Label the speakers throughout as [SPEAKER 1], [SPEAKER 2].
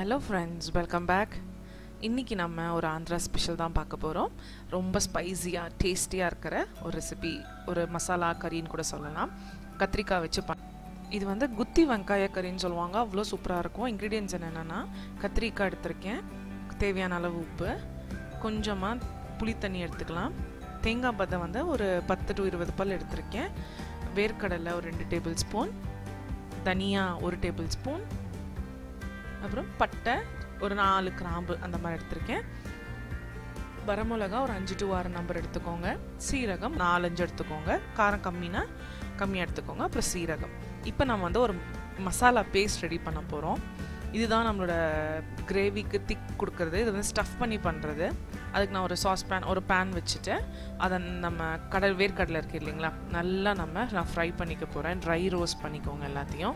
[SPEAKER 1] hello friends welcome back இன்றைக்கி நம்ம ஒரு ஆந்திரா ஸ்பெஷல் தான் பார்க்க போகிறோம் ரொம்ப ஸ்பைஸியாக டேஸ்டியாக இருக்கிற ஒரு ரெசிபி ஒரு மசாலா கறின்னு கூட சொல்லலாம் கத்திரிக்காய் வச்சு பண் இது வந்து குத்தி வெங்காய கறின்னு சொல்லுவாங்க அவ்வளோ சூப்பராக இருக்கும் இன்க்ரீடியன்ஸ் என்னென்னா கத்திரிக்காய் எடுத்திருக்கேன் தேவையான அளவு உப்பு கொஞ்சமாக புளி தண்ணி எடுத்துக்கலாம் தேங்காய் பத்தை வந்து ஒரு பத்து டு இருபது பல் எடுத்திருக்கேன் வேர்க்கடலை ஒரு ரெண்டு டேபிள் ஸ்பூன் தனியா ஒரு டேபிள் ஸ்பூன் அப்புறம் பட்டை ஒரு நாலு கிராம்பு அந்த மாதிரி எடுத்திருக்கேன் வரமிளகா ஒரு அஞ்சு டு ஆறு நம்பர் எடுத்துக்கோங்க சீரகம் நாலஞ்சு எடுத்துக்கோங்க காரம் கம்மினா கம்மியாக எடுத்துக்கோங்க அப்புறம் சீரகம் இப்போ நம்ம வந்து ஒரு மசாலா பேஸ்ட் ரெடி பண்ண போகிறோம் இதுதான் நம்மளோட கிரேவிக்கு திக் கொடுக்கறது இது வந்து ஸ்டஃப் பண்ணி பண்ணுறது அதுக்கு நான் ஒரு சாஸ் பேன் ஒரு பேன் வச்சுட்டு அதை நம்ம கடல் வேர்க்கடலை இருக்குது இல்லைங்களா நல்லா நம்ம நான் ஃப்ரை பண்ணிக்க போகிறேன் ட்ரை ரோஸ்ட் பண்ணிக்கோங்க எல்லாத்தையும்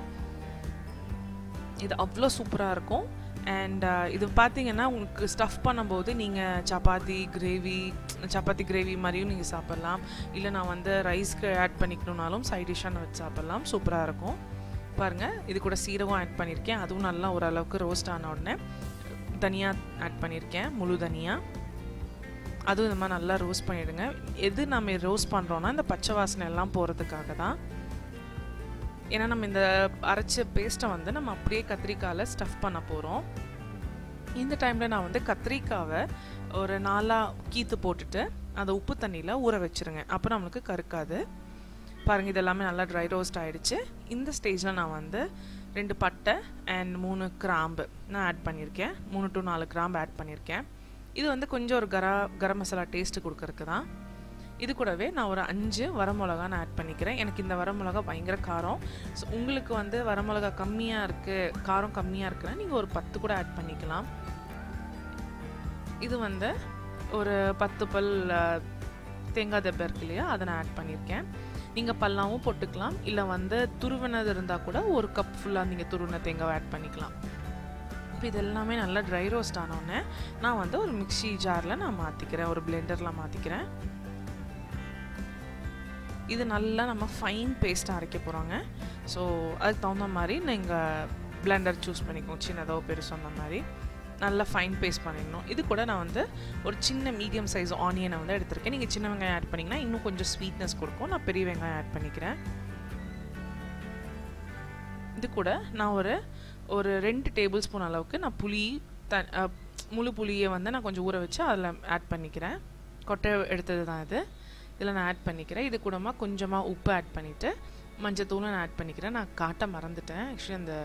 [SPEAKER 1] இது அவ்வளோ சூப்பராக இருக்கும் அண்ட் இது பார்த்தீங்கன்னா உங்களுக்கு ஸ்டஃப் பண்ணும்போது நீங்கள் சப்பாத்தி கிரேவி சப்பாத்தி கிரேவி மாதிரியும் நீங்கள் சாப்பிட்லாம் இல்லை நான் வந்து ரைஸ்க்கு ஆட் பண்ணிக்கணுனாலும் சைட் டிஷ்ஷாக வச்சு சாப்பிட்லாம் சூப்பராக இருக்கும் பாருங்கள் இது கூட சீரகம் ஆட் பண்ணியிருக்கேன் அதுவும் நல்லா ஓரளவுக்கு ரோஸ்ட் ஆன உடனே தனியாக ஆட் பண்ணியிருக்கேன் முழு தனியாக அதுவும் இந்த மாதிரி நல்லா ரோஸ்ட் பண்ணிவிடுங்க எது நம்ம ரோஸ்ட் பண்ணுறோன்னா இந்த பச்சை வாசனை எல்லாம் போகிறதுக்காக தான் ஏன்னா நம்ம இந்த அரைச்ச பேஸ்ட்டை வந்து நம்ம அப்படியே கத்திரிக்காயில் ஸ்டஃப் பண்ண போகிறோம் இந்த டைமில் நான் வந்து கத்திரிக்காவை ஒரு நாலாக கீத்து போட்டுட்டு அதை உப்பு தண்ணியில் ஊற வச்சுருங்க அப்போ நம்மளுக்கு கருக்காது பாருங்கள் இது எல்லாமே நல்லா ட்ரை ரோஸ்ட் ஆகிடுச்சு இந்த ஸ்டேஜில் நான் வந்து ரெண்டு பட்டை அண்ட் மூணு கிராம்பு நான் ஆட் பண்ணியிருக்கேன் மூணு டு நாலு கிராம்பு ஆட் பண்ணியிருக்கேன் இது வந்து கொஞ்சம் ஒரு கரா கரம் மசாலா டேஸ்ட்டு கொடுக்கறதுக்கு தான் இது கூடவே நான் ஒரு அஞ்சு வரமிளகா நான் ஆட் பண்ணிக்கிறேன் எனக்கு இந்த வரமிளகா பயங்கர காரம் ஸோ உங்களுக்கு வந்து வரமிளகா கம்மியாக இருக்குது காரம் கம்மியாக இருக்குன்னா நீங்கள் ஒரு பத்து கூட ஆட் பண்ணிக்கலாம் இது வந்து ஒரு பத்து பல் தேங்காய் தப்பை இருக்கு இல்லையா அதை நான் ஆட் பண்ணியிருக்கேன் நீங்கள் பல்லாவும் போட்டுக்கலாம் இல்லை வந்து துருவினது இருந்தால் கூட ஒரு கப் ஃபுல்லாக நீங்கள் துருவின தேங்காவை ஆட் பண்ணிக்கலாம் இப்போ இது எல்லாமே நல்லா ட்ரை ரோஸ்ட் ஆனோடனே நான் வந்து ஒரு மிக்சி ஜாரில் நான் மாற்றிக்கிறேன் ஒரு பிளெண்டரில் மாற்றிக்கிறேன் இது நல்லா நம்ம ஃபைன் பேஸ்ட்டாக அரைக்க போகிறோங்க ஸோ அதுக்கு தகுந்த மாதிரி நீங்கள் பிளெண்டர் சூஸ் பண்ணிக்கோங்க சின்னதோ பெருசோ அந்த மாதிரி நல்லா ஃபைன் பேஸ்ட் பண்ணிடணும் இது கூட நான் வந்து ஒரு சின்ன மீடியம் சைஸ் ஆனியனை வந்து எடுத்திருக்கேன் நீங்கள் சின்ன வெங்காயம் ஆட் பண்ணிங்கன்னா இன்னும் கொஞ்சம் ஸ்வீட்னஸ் கொடுக்கும் நான் பெரிய வெங்காயம் ஆட் பண்ணிக்கிறேன் இது கூட நான் ஒரு ஒரு ரெண்டு டேபிள் ஸ்பூன் அளவுக்கு நான் புளி த முழு புளியை வந்து நான் கொஞ்சம் ஊற வச்சு அதில் ஆட் பண்ணிக்கிறேன் கொட்டை எடுத்தது தான் இது இதில் நான் ஆட் பண்ணிக்கிறேன் இது கூடமா கொஞ்சமாக உப்பு ஆட் பண்ணிவிட்டு மஞ்சத்தூளும் நான் ஆட் பண்ணிக்கிறேன் நான் காட்ட மறந்துட்டேன் ஆக்சுவலி அந்த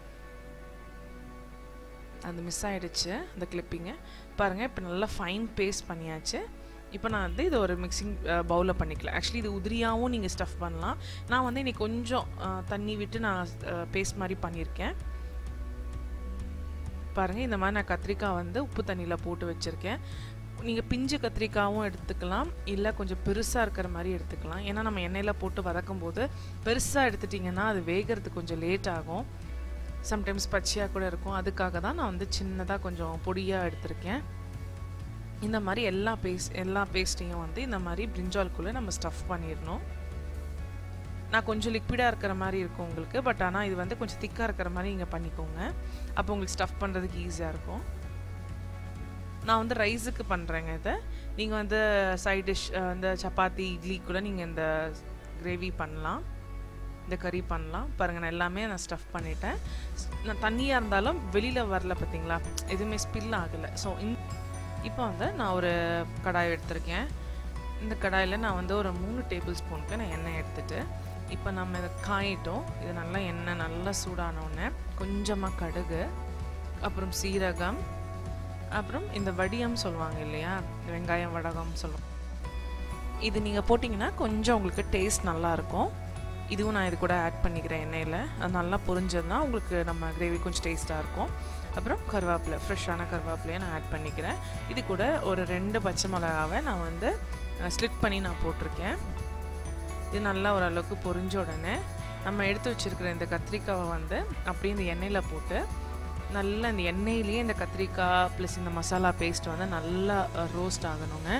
[SPEAKER 1] அந்த மிஸ் ஆகிடுச்சு அந்த கிளிப்பிங்கு பாருங்கள் இப்போ நல்லா ஃபைன் பேஸ்ட் பண்ணியாச்சு இப்போ நான் வந்து இது ஒரு மிக்சிங் பவுலில் பண்ணிக்கலாம் ஆக்சுவலி இது உதிரியாகவும் நீங்கள் ஸ்டஃப் பண்ணலாம் நான் வந்து இன்னைக்கு கொஞ்சம் தண்ணி விட்டு நான் பேஸ்ட் மாதிரி பண்ணியிருக்கேன் பாருங்கள் இந்த மாதிரி நான் கத்திரிக்காய் வந்து உப்பு தண்ணியில் போட்டு வச்சுருக்கேன் நீங்கள் பிஞ்சு கத்திரிக்காவும் எடுத்துக்கலாம் இல்லை கொஞ்சம் பெருசாக இருக்கிற மாதிரி எடுத்துக்கலாம் ஏன்னா நம்ம எண்ணெயில் போட்டு வதக்கும் போது பெருசாக எடுத்துட்டிங்கன்னா அது வேகிறதுக்கு கொஞ்சம் லேட் ஆகும் சம்டைம்ஸ் பச்சையாக கூட இருக்கும் அதுக்காக தான் நான் வந்து சின்னதாக கொஞ்சம் பொடியாக எடுத்திருக்கேன் இந்த மாதிரி எல்லா பேஸ்ட் எல்லா பேஸ்ட்டையும் வந்து இந்த மாதிரி பிரிஞ்சால்குள்ளே நம்ம ஸ்டஃப் பண்ணிடணும் நான் கொஞ்சம் லிக்விடாக இருக்கிற மாதிரி இருக்கும் உங்களுக்கு பட் ஆனால் இது வந்து கொஞ்சம் திக்காக இருக்கிற மாதிரி நீங்கள் பண்ணிக்கோங்க அப்போ உங்களுக்கு ஸ்டஃப் பண்ணுறதுக்கு ஈஸியாக இருக்கும் நான் வந்து ரைஸுக்கு பண்ணுறேங்க இதை நீங்கள் வந்து சைட் டிஷ் இந்த சப்பாத்தி இட்லி கூட நீங்கள் இந்த கிரேவி பண்ணலாம் இந்த கறி பண்ணலாம் பாருங்கள் நான் எல்லாமே நான் ஸ்டஃப் பண்ணிட்டேன் நான் தண்ணியாக இருந்தாலும் வெளியில் வரல பார்த்தீங்களா எதுவுமே ஸ்பில் ஆகலை ஸோ இந் இப்போ வந்து நான் ஒரு கடாய் எடுத்திருக்கேன் இந்த கடாயில் நான் வந்து ஒரு மூணு டேபிள் ஸ்பூனுக்கு நான் எண்ணெய் எடுத்துகிட்டு இப்போ நம்ம இதை காயிட்டோம் இது நல்லா எண்ணெய் நல்லா சூடானோடனே கொஞ்சமாக கடுகு அப்புறம் சீரகம் அப்புறம் இந்த வடியம் சொல்லுவாங்க இல்லையா வெங்காயம் வடகம் சொல்லுவோம் இது நீங்கள் போட்டிங்கன்னா கொஞ்சம் உங்களுக்கு டேஸ்ட் நல்லாயிருக்கும் இதுவும் நான் இது கூட ஆட் பண்ணிக்கிறேன் எண்ணெயில் அது நல்லா பொரிஞ்சதுன்னா உங்களுக்கு நம்ம கிரேவி கொஞ்சம் டேஸ்ட்டாக இருக்கும் அப்புறம் கருவேப்பிலை ஃப்ரெஷ்ஷான கருவேப்பிலையை நான் ஆட் பண்ணிக்கிறேன் இது கூட ஒரு ரெண்டு பச்சை மிளகாவை நான் வந்து ஸ்லிட் பண்ணி நான் போட்டிருக்கேன் இது நல்லா ஓரளவுக்கு பொரிஞ்ச உடனே நம்ம எடுத்து வச்சுருக்கிற இந்த கத்திரிக்காவை வந்து அப்படியே இந்த எண்ணெயில் போட்டு நல்லா இந்த எண்ணெயிலேயே இந்த கத்திரிக்காய் ப்ளஸ் இந்த மசாலா பேஸ்ட் வந்து நல்லா ரோஸ்ட் ஆகணுங்க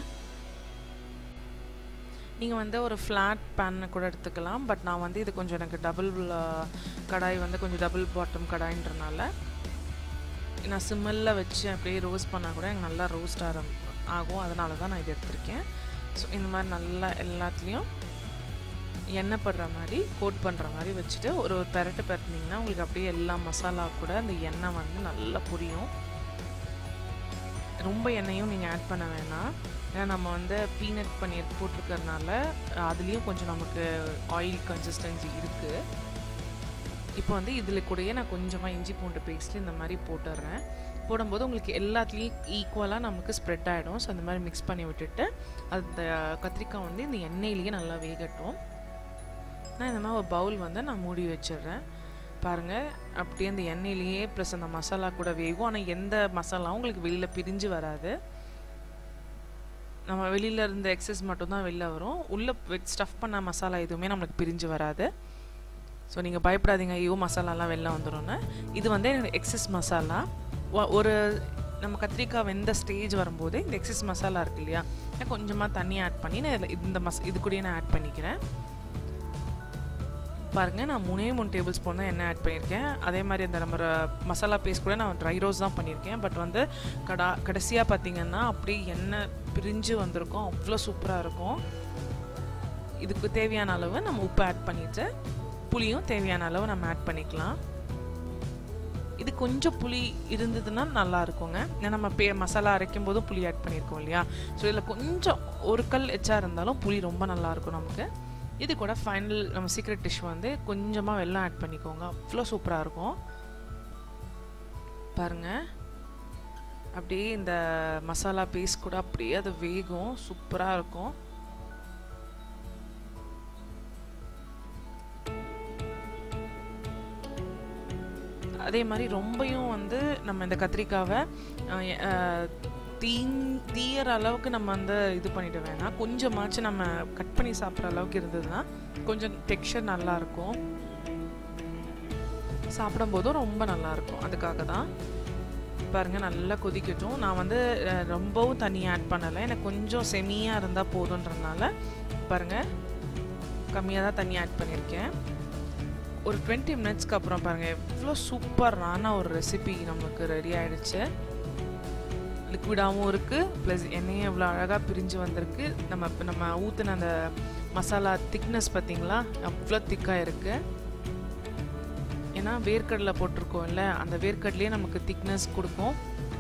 [SPEAKER 1] நீங்கள் வந்து ஒரு ஃப்ளாட் பேன் கூட எடுத்துக்கலாம் பட் நான் வந்து இது கொஞ்சம் எனக்கு டபுள் கடாய் வந்து கொஞ்சம் டபுள் பாட்டம் கடாயின்றனால நான் சிம்மலில் வச்சு அப்படியே ரோஸ்ட் பண்ணால் கூட எனக்கு நல்லா ரோஸ்ட் ஆர ஆகும் அதனால தான் நான் இது எடுத்திருக்கேன் ஸோ இந்த மாதிரி நல்லா எல்லாத்துலேயும் எண்ணெய் படுற மாதிரி கோட் பண்ணுற மாதிரி வச்சுட்டு ஒரு ஒரு பெரட்டு பெரட்டினீங்கன்னா உங்களுக்கு அப்படியே எல்லா மசாலா கூட அந்த எண்ணெய் வந்து நல்லா புரியும் ரொம்ப எண்ணெயும் நீங்கள் ஆட் பண்ண வேணாம் ஏன்னா நம்ம வந்து பீனட் பன்னீர் போட்டிருக்கறனால அதுலேயும் கொஞ்சம் நமக்கு ஆயில் கன்சிஸ்டன்சி இருக்குது இப்போ வந்து இதில் கூடயே நான் கொஞ்சமாக இஞ்சி பூண்டு பேஸ்ட்டு இந்த மாதிரி போட்டுடுறேன் போடும்போது உங்களுக்கு எல்லாத்துலேயும் ஈக்குவலாக நமக்கு ஸ்ப்ரெட் ஆகிடும் ஸோ அந்த மாதிரி மிக்ஸ் பண்ணி விட்டுட்டு அந்த கத்திரிக்காய் வந்து இந்த எண்ணெயிலேயே நல்லா வேகட்டும் நான் இந்த மாதிரி ஒரு பவுல் வந்து நான் மூடி வச்சிடுறேன் பாருங்கள் அப்படியே அந்த எண்ணெயிலேயே ப்ளஸ் அந்த மசாலா கூட வேகும் ஆனால் எந்த மசாலாவும் உங்களுக்கு வெளியில் பிரிஞ்சு வராது நம்ம வெளியில் இருந்த எக்ஸஸ் மட்டும்தான் வெளில வரும் உள்ளே ஸ்டஃப் பண்ண மசாலா எதுவுமே நம்மளுக்கு பிரிஞ்சு வராது ஸோ நீங்கள் பயப்படாதீங்க ஐயோ மசாலாலாம் வெளில வந்துடும்னு இது வந்து எனக்கு எக்ஸஸ் மசாலா ஒரு நம்ம கத்திரிக்காய் வெந்த ஸ்டேஜ் வரும்போது இந்த எக்ஸஸ் மசாலா இருக்கு இல்லையா நான் கொஞ்சமாக தண்ணி ஆட் பண்ணி நான் இந்த மஸ் இது கூடயே நான் ஆட் பண்ணிக்கிறேன் பாருங்கள் நான் மூணே மூணு டேபிள் ஸ்பூன் தான் எண்ணெய் ஆட் பண்ணியிருக்கேன் அதே மாதிரி அந்த நம்ம மசாலா பேஸ்ட் கூட நான் ட்ரை ரோஸ் தான் பண்ணியிருக்கேன் பட் வந்து கடா கடைசியாக பார்த்தீங்கன்னா அப்படியே எண்ணெய் பிரிஞ்சு வந்திருக்கும் அவ்வளோ சூப்பராக இருக்கும் இதுக்கு தேவையான அளவு நம்ம உப்பு ஆட் பண்ணிவிட்டு புளியும் தேவையான அளவு நம்ம ஆட் பண்ணிக்கலாம் இது கொஞ்சம் புளி இருந்ததுன்னா நல்லா இருக்குங்க ஏன்னா நம்ம பே மசாலா அரைக்கும் போதும் புளி ஆட் பண்ணியிருக்கோம் இல்லையா ஸோ இதில் கொஞ்சம் ஒரு கல் எச்சா இருந்தாலும் புளி ரொம்ப நல்லா இருக்கும் நமக்கு இது கூட ஃபைனல் நம்ம சீக்ரெட் டிஷ் வந்து கொஞ்சமாக வெல்லம் ஆட் பண்ணிக்கோங்க அவ்வளோ சூப்பராக இருக்கும் பாருங்க அப்படியே இந்த மசாலா பேஸ்ட் கூட அப்படியே அது வேகும் சூப்பராக இருக்கும் அதே மாதிரி ரொம்பையும் வந்து நம்ம இந்த கத்திரிக்காவை தீங் தீயற அளவுக்கு நம்ம வந்து இது பண்ணிட வேணாம் கொஞ்சமாச்சு நம்ம கட் பண்ணி சாப்பிட்ற அளவுக்கு இருந்ததுன்னா கொஞ்சம் டெக்ஸ்சர் நல்லாயிருக்கும் சாப்பிடும்போதும் ரொம்ப நல்லாயிருக்கும் அதுக்காக தான் பாருங்கள் நல்லா கொதிக்கட்டும் நான் வந்து ரொம்பவும் தண்ணி ஆட் பண்ணலை எனக்கு கொஞ்சம் செமியாக இருந்தால் போதுன்றதுனால பாருங்கள் கம்மியாக தான் தண்ணி ஆட் பண்ணியிருக்கேன் ஒரு டுவெண்ட்டி மினிட்ஸ்க்கு அப்புறம் பாருங்கள் எவ்வளோ சூப்பரான ஒரு ரெசிபி நமக்கு ரெடி ஆகிடுச்சு லிக்விடாகவும் இருக்குது ப்ளஸ் எண்ணெயும் எவ்வளோ அழகாக பிரிஞ்சு வந்திருக்கு நம்ம நம்ம ஊற்றின அந்த மசாலா திக்னஸ் பார்த்திங்களா அவ்வளோ திக்காக இருக்குது ஏன்னா வேர்க்கடலை போட்டிருக்கோம்ல அந்த வேர்க்கடலையே நமக்கு திக்னஸ் கொடுக்கும்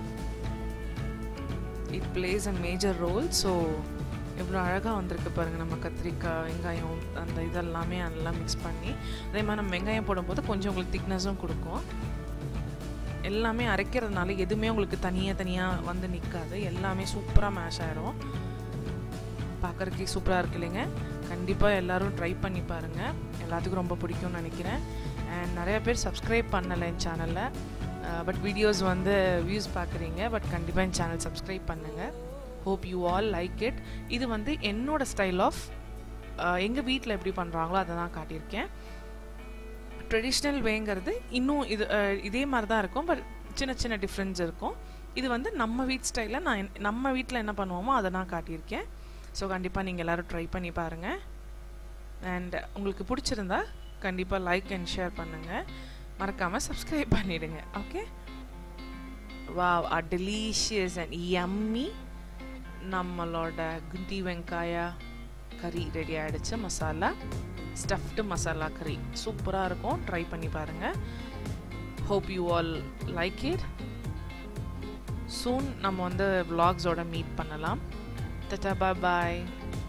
[SPEAKER 1] it plays a major role so எவ்வளோ அழகாக வந்திருக்கு பாருங்கள் நம்ம கத்திரிக்காய் வெங்காயம் அந்த இதெல்லாமே அதெல்லாம் மிக்ஸ் பண்ணி அதே மாதிரி நம்ம வெங்காயம் போடும்போது கொஞ்சம் உங்களுக்கு திக்னஸும் கொடுக்கும் எல்லாமே அரைக்கிறதுனால எதுவுமே உங்களுக்கு தனியாக தனியாக வந்து நிற்காது எல்லாமே சூப்பராக மேஷ் ஆகிடும் பார்க்குறதுக்கே சூப்பராக இருக்கு இல்லைங்க கண்டிப்பாக எல்லோரும் ட்ரை பண்ணி பாருங்கள் எல்லாத்துக்கும் ரொம்ப பிடிக்கும்னு நினைக்கிறேன் அண்ட் நிறைய பேர் சப்ஸ்கிரைப் பண்ணலை என் சேனலில் பட் வீடியோஸ் வந்து வியூஸ் பார்க்குறீங்க பட் கண்டிப்பாக என் சேனல் சப்ஸ்கிரைப் பண்ணுங்கள் hope you all like it இது வந்து என்னோட ஸ்டைல் ஆஃப் எங்கள் வீட்டில் எப்படி பண்ணுறாங்களோ அதை தான் காட்டியிருக்கேன் ட்ரெடிஷ்னல் வேங்கிறது இன்னும் இது இதே மாதிரி தான் இருக்கும் பட் சின்ன சின்ன டிஃப்ரென்ஸ் இருக்கும் இது வந்து நம்ம வீட் ஸ்டைலில் நான் நம்ம வீட்டில் என்ன பண்ணுவோமோ அதை நான் காட்டியிருக்கேன் ஸோ கண்டிப்பாக நீங்கள் எல்லோரும் ட்ரை பண்ணி பாருங்கள் அண்ட் உங்களுக்கு பிடிச்சிருந்தா கண்டிப்பாக லைக் அண்ட் ஷேர் பண்ணுங்கள் மறக்காமல் சப்ஸ்கிரைப் பண்ணிவிடுங்க ஓகே வா அ டெலிஷியஸ் அண்ட் எம்மி நம்மளோட குண்டி வெங்காய கறி ரெடி ஆகிடுச்சு மசாலா ஸ்டஃப்டு மசாலா கறி சூப்பராக இருக்கும் ட்ரை பண்ணி பாருங்கள் hope you all like it soon நம்ம வந்து விலாக்ஸோட மீட் பண்ணலாம் தட்டா பாய்